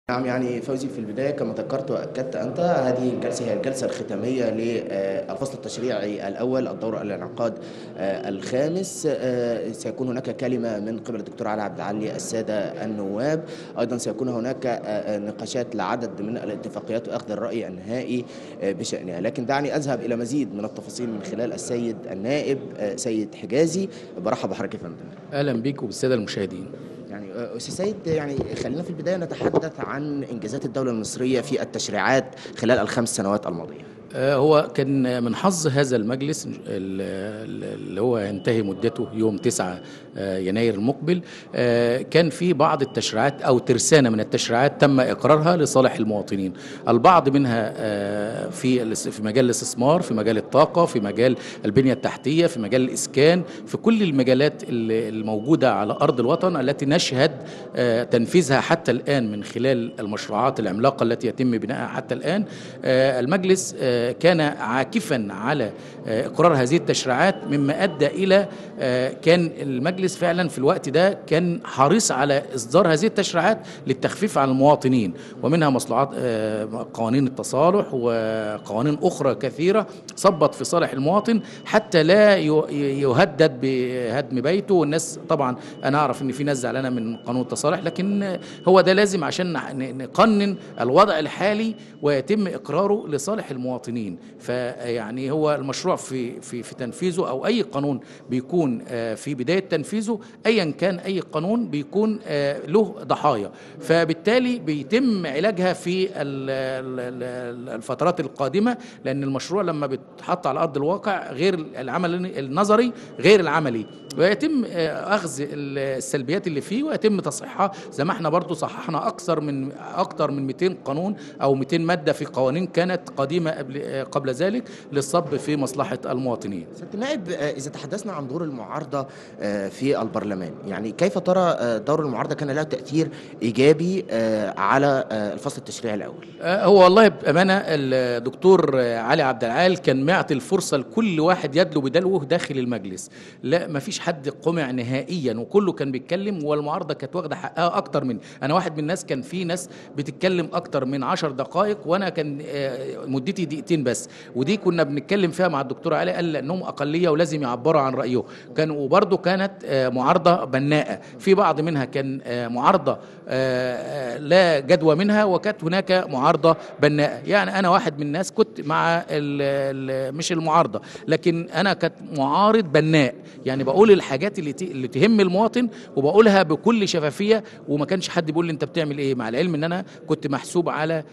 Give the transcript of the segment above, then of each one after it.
نعم يعني فوزي في البداية كما ذكرت وأكدت أنت هذه الجلسة هي الجلسة الختامية للفصل التشريعي الأول الدور الانعقاد آه، الخامس آه، سيكون هناك كلمة من قبل الدكتور علي عبد العالي السادة النواب أيضا سيكون هناك آه، نقاشات لعدد من الاتفاقيات وأخذ الرأي النهائي آه، بشأنها لكن دعني أذهب إلى مزيد من التفاصيل من خلال السيد النائب آه، سيد حجازي برحب بحضرتك يا فندم اهلا بيك وبالساده المشاهدين يعني آه، استاذ سيد يعني خلينا في البدايه نتحدث عن انجازات الدوله المصريه في التشريعات خلال الخمس سنوات الماضيه. آه، هو كان من حظ هذا المجلس ال- ال- اللي هو ينتهي مدته يوم 9 آه، يناير المقبل آه، كان في بعض التشريعات او ترسانه من التشريعات تم اقرارها لصالح المواطنين البعض منها آه، في الاس- في مجال الاستثمار في مجال الطاقه في مجال البنيه التحتيه في مجال الاسكان في كل المجالات اللي- الموجوده على ارض الوطن التي نشهد آه، تنفيذها حتى الان من خلال المشروعات العملاقه التي يتم بنائها حتى الان آه، المجلس آه، كان عاكفا على آه، اقرار هذه التشريعات مما ادى الى آه، كان المجلس فعلا في الوقت ده كان حريص على اصدار هذه التشريعات للتخفيف عن المواطنين ومنها مصلحات آه، قوانين التصالح وقوانين اخرى كثيره صبت في صالح المواطن حتى لا ي- يهدد بهدم بيته والناس طبعا انا اعرف ان في ناس زعلانه من قانون التصالح لكن هو ده لازم عشان نح- ن- نقنن الوضع الحالي ويتم اقراره لصالح المواطنين فيعني هو المشروع في في في تنفيذه او اي قانون بيكون آه، في بدايه تنفيذه ايا كان اي قانون بيكون آه، له ضحايا فبالتالي بيتم علاجها في ال- ال- ال- الفترات القادمه لان المشروع لما بيتحط على ارض الواقع غير العمل النظري غير العملي ويتم آه، اخذ السلبيات اللي فيه ويتم تصحيحها زي ما احنا برضو صححنا اكثر من اكثر من 200 قانون او 200 ماده في قوانين كانت قديمه قبل آه، قبل ذلك للصب في مصلحه المواطنين سياده النائب آه، اذا تحدثنا عن دور المعارضه آه، في البرلمان يعني كيف ترى آه، دور المعارضه كان له تاثير ايجابي آه، على آه، الفصل التشريعي الاول؟ آه، هو والله بامانه الدكتور آه، علي عبد العال كان معطي الفرصه لكل واحد يدلو بدلوه داخل المجلس لا ما فيش حد قمع نهائيا وكله كان بيتكلم والمعارضه كانت واخده حقها اكتر من انا واحد من الناس كان في ناس بتتكلم اكتر من عشر دقائق وانا كان آه، مدتي دقيقتين بس ودي كنا بنتكلم فيها مع الدكتور علي قال لانهم اقليه ولازم يعبروا عن رايهم كان وبرضه كانت آه، معارضه بناءه في بعض منها كان آه، معارضه آه، آه، لا جدوى منها وكانت هناك معارضه بناءه يعني انا واحد من الناس كنت مع ال ال مش المعارضه لكن انا كنت معارض بناء يعني بقول الحاجات اللي ت- اللي تهم المواطن وبقولها بكل شفافيه وما كانش حد بيقول لي انت بتعمل ايه مع العلم ان انا كنت محسوب على ال-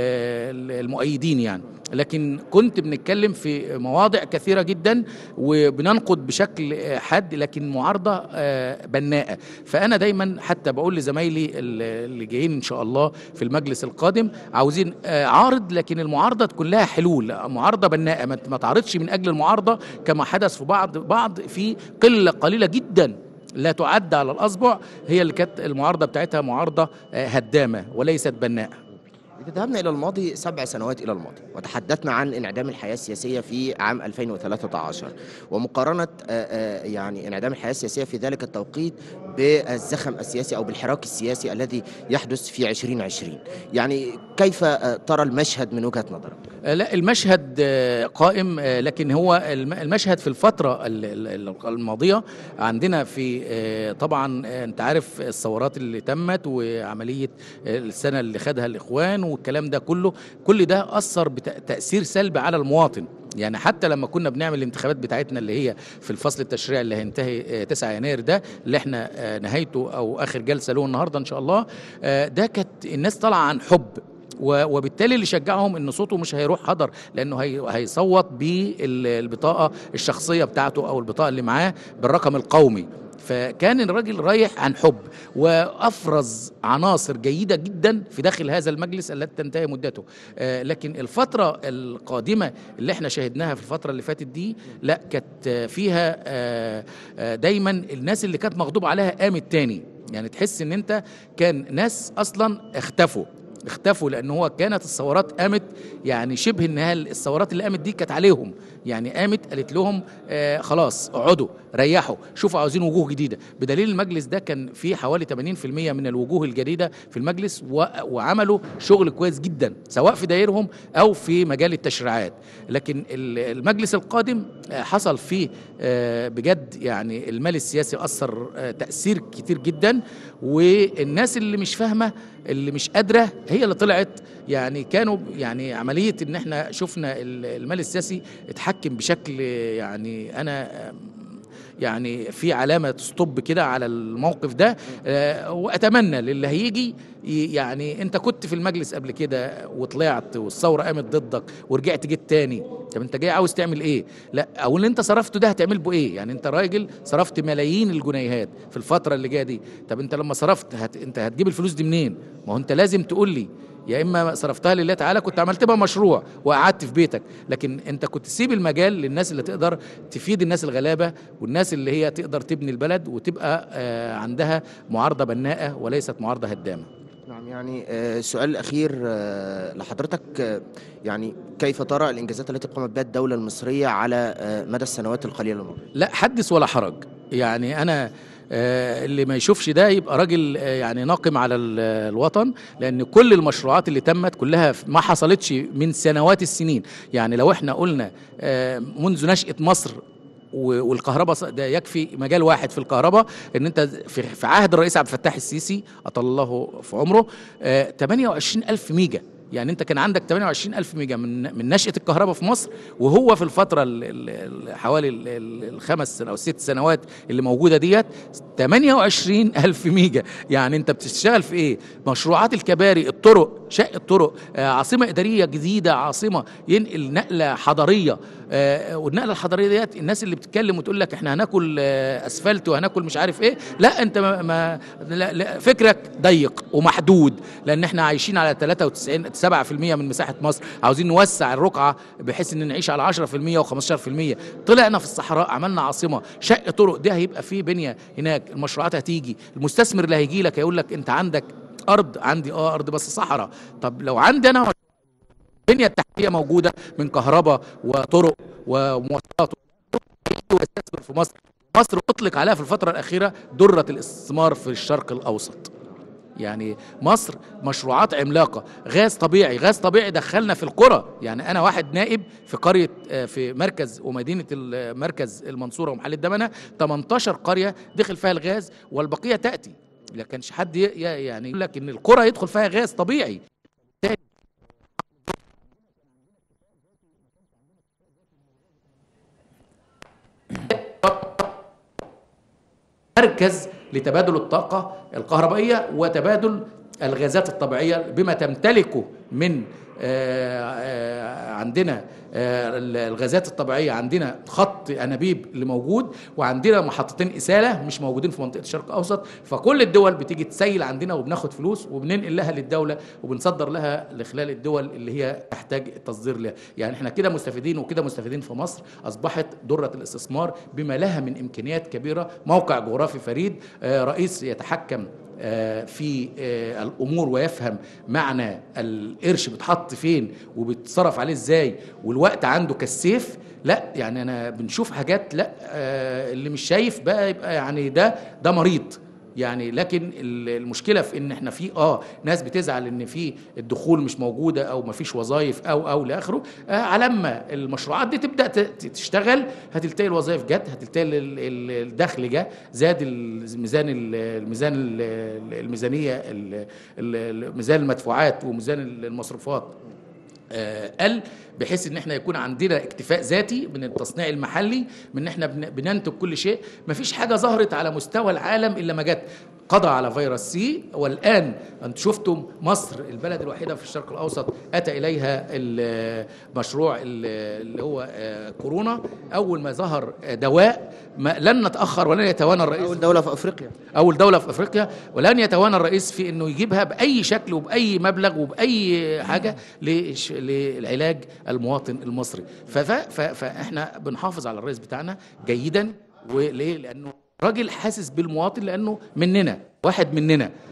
ال- المؤيدين يعني لكن كنت بنتكلم في مواضع كثيره جدا وبننقد بشكل آه، حاد لكن معارضه آه، بناءه فانا دايما حتى بقول لزمايلي ال- اللي جايين ان شاء الله في المجلس القادم عاوزين آه، عارض لكن المعارضه تكون لها حلول معارضه بناءه ما ما تعرضش من اجل المعارضه كما حدث في بعض بعض في قله قليله جدا لا تعد على الاصبع هي اللي كانت المعارضه بتاعتها معارضه آه، هدامه وليست بناءه إذا ذهبنا إلى الماضي سبع سنوات إلى الماضي وتحدثنا عن انعدام الحياة السياسية في عام 2013 ومقارنة آه، آه، يعني انعدام الحياة السياسية في ذلك التوقيت بالزخم السياسي أو بالحراك السياسي الذي يحدث في 2020 يعني كيف آه، ترى المشهد من وجهة نظرك؟ آه، لا المشهد آه، قائم آه، لكن هو الم- المشهد في الفترة ال- ال- ال- الماضية عندنا في آه، طبعا آه، انت عارف الثورات اللي تمت وعملية آه، السنة اللي خدها الإخوان والكلام ده كله كل ده أثر بتأثير سلبي على المواطن يعني حتى لما كنا بنعمل الانتخابات بتاعتنا اللي هي في الفصل التشريعي اللي هينتهي آه، 9 يناير ده اللي احنا آه، نهايته او اخر جلسه له النهارده ان شاء الله آه، ده كانت الناس طالعه عن حب و- وبالتالي اللي شجعهم ان صوته مش هيروح هدر لانه هي هيصوت بالبطاقه الشخصيه بتاعته او البطاقه اللي معاه بالرقم القومي فكان الراجل رايح عن حب وافرز عناصر جيده جدا في داخل هذا المجلس التي تنتهي مدته آه، لكن الفتره القادمه اللي احنا شاهدناها في الفتره اللي فاتت دي لا كانت آه، فيها آه، آه، دايما الناس اللي كانت مغضوب عليها قامت تاني يعني تحس ان انت كان ناس اصلا اختفوا اختفوا لان هو كانت الثورات قامت يعني شبه انها الثورات اللي قامت دي كانت عليهم يعني قامت قالت لهم آه خلاص اقعدوا ريحوا شوفوا عاوزين وجوه جديده بدليل المجلس ده كان فيه حوالي 80% من الوجوه الجديده في المجلس و... وعملوا شغل كويس جدا سواء في دايرهم او في مجال التشريعات لكن المجلس القادم حصل فيه آه بجد يعني المال السياسي اثر آه تاثير كتير جدا والناس اللي مش فاهمه اللي مش قادره هي اللي طلعت يعني كانوا يعني عمليه ان احنا شفنا المال السياسي اتحكم بشكل يعني انا يعني في علامة ستوب كده على الموقف ده أه وأتمنى للي هيجي يعني أنت كنت في المجلس قبل كده وطلعت والثورة قامت ضدك ورجعت جيت تاني طب أنت جاي عاوز تعمل إيه؟ لا أو اللي أنت صرفته ده هتعمل بيه إيه؟ يعني أنت راجل صرفت ملايين الجنيهات في الفترة اللي جاية دي طب أنت لما صرفت هت... أنت هتجيب الفلوس دي منين؟ ما هو أنت لازم تقول لي يا اما صرفتها لله تعالى كنت عملت بها مشروع وقعدت في بيتك لكن انت كنت تسيب المجال للناس اللي تقدر تفيد الناس الغلابه والناس اللي هي تقدر تبني البلد وتبقى عندها معارضه بناءه وليست معارضه هدامه نعم يعني السؤال الأخير لحضرتك يعني كيف ترى الإنجازات التي قامت بها الدولة المصرية على مدى السنوات القليلة الماضية؟ لا حدث ولا حرج يعني أنا اللي ما يشوفش ده يبقى راجل يعني ناقم على الوطن لان كل المشروعات اللي تمت كلها ما حصلتش من سنوات السنين يعني لو احنا قلنا منذ نشأة مصر والكهرباء ده يكفي مجال واحد في الكهرباء ان انت في عهد الرئيس عبد الفتاح السيسي اطال الله في عمره 28 الف ميجا يعني انت كان عندك 28 الف ميجا من من نشاه الكهرباء في مصر وهو في الفتره ال ال حوالي الخمس او الست سنوات اللي موجوده ديت 28 الف ميجا يعني انت بتشتغل في ايه مشروعات الكباري الطرق شق الطرق آه عاصمه اداريه جديده عاصمه ينقل نقله حضاريه آه والنقله الحضاريه ديت الناس اللي بتتكلم وتقول لك احنا هناكل آه اسفلت وهناكل مش عارف ايه لا انت ما, ما لا لا فكرك ضيق ومحدود لان احنا عايشين على 93 7% من مساحه مصر عاوزين نوسع الرقعه بحيث ان نعيش على 10% و15% طلعنا في الصحراء عملنا عاصمه شق طرق ده هيبقى فيه بنيه هناك المشروعات هتيجي المستثمر اللي هيجي لك هيقول لك انت عندك ارض عندي اه ارض بس صحراء طب لو عندي انا البنيه التحتيه موجوده من كهرباء وطرق ومواصلات ويستثمر في مصر مصر اطلق عليها في الفتره الاخيره دره الاستثمار في الشرق الاوسط يعني مصر مشروعات عملاقة غاز طبيعي غاز طبيعي دخلنا في القرى يعني أنا واحد نائب في قرية في مركز ومدينة مركز المنصورة ومحل الدمنة 18 قرية دخل فيها الغاز والبقية تأتي لا كانش حد يعني يقول لك إن القرى يدخل فيها غاز طبيعي مركز لتبادل الطاقة الكهربائية وتبادل الغازات الطبيعية بما تمتلكه من عندنا الغازات الطبيعية عندنا خط أنابيب اللي موجود وعندنا محطتين إسالة مش موجودين في منطقة الشرق الأوسط فكل الدول بتيجي تسيل عندنا وبناخد فلوس وبننقل لها للدولة وبنصدر لها لخلال الدول اللي هي تحتاج التصدير لها يعني احنا كده مستفيدين وكده مستفيدين في مصر أصبحت درة الاستثمار بما لها من إمكانيات كبيرة موقع جغرافي فريد رئيس يتحكم في الامور ويفهم معنى القرش بيتحط فين وبيتصرف عليه ازاي والوقت عنده كالسيف لا يعني انا بنشوف حاجات لا اللي مش شايف بقى يبقى يعني ده ده مريض يعني لكن المشكله في ان احنا في اه ناس بتزعل ان في الدخول مش موجوده او ما فيش وظائف او او لاخره آه على لما المشروعات دي تبدا تشتغل هتلتقي الوظائف جت هتلتقي الدخل جه زاد الميزان الميزان الميزانيه ميزان المدفوعات وميزان المصروفات آه قل بحيث ان احنا يكون عندنا اكتفاء ذاتي من التصنيع المحلي من ان احنا بننتج كل شيء مفيش حاجه ظهرت على مستوى العالم الا ما جت قضى على فيروس سي والان انت شفتم مصر البلد الوحيده في الشرق الاوسط اتى اليها المشروع اللي هو كورونا اول ما ظهر دواء ما لن نتاخر ولن يتوانى الرئيس اول دوله في افريقيا اول دوله في افريقيا ولن يتوانى الرئيس في انه يجيبها باي شكل وباي مبلغ وباي حاجه للعلاج المواطن المصري فاحنا بنحافظ على الرئيس بتاعنا جيدا وليه لانه راجل حاسس بالمواطن لانه مننا واحد مننا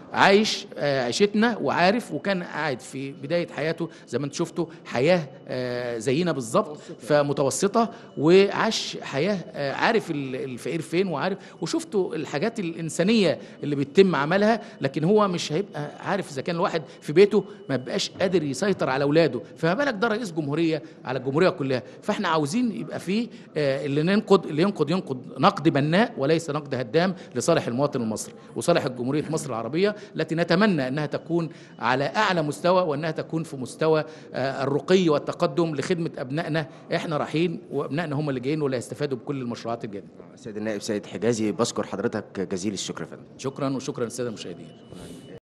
عايش آه، عيشتنا وعارف وكان قاعد في بدايه حياته زي ما انت شفتوا حياه آه، زينا بالظبط فمتوسطه وعاش حياه آه، عارف ال- الفقير فين وعارف وشفتوا الحاجات الانسانيه اللي بيتم عملها لكن هو مش هيبقى عارف اذا كان الواحد في بيته ما بيبقاش قادر يسيطر على اولاده فما بالك ده رئيس جمهوريه على الجمهوريه كلها فاحنا عاوزين يبقى فيه آه، اللي ننقد اللي ينقد ينقد نقد بناء وليس نقد هدام لصالح المواطن المصري وصالح جمهوريه مصر العربيه التي نتمنى انها تكون على اعلى مستوى وانها تكون في مستوى آه، الرقي والتقدم لخدمه ابنائنا احنا رايحين وابنائنا هم اللي جايين واللي هيستفادوا بكل المشروعات الجديده سيد النائب سيد حجازي بشكر حضرتك جزيل الشكر يا فندم شكرا وشكرا للساده المشاهدين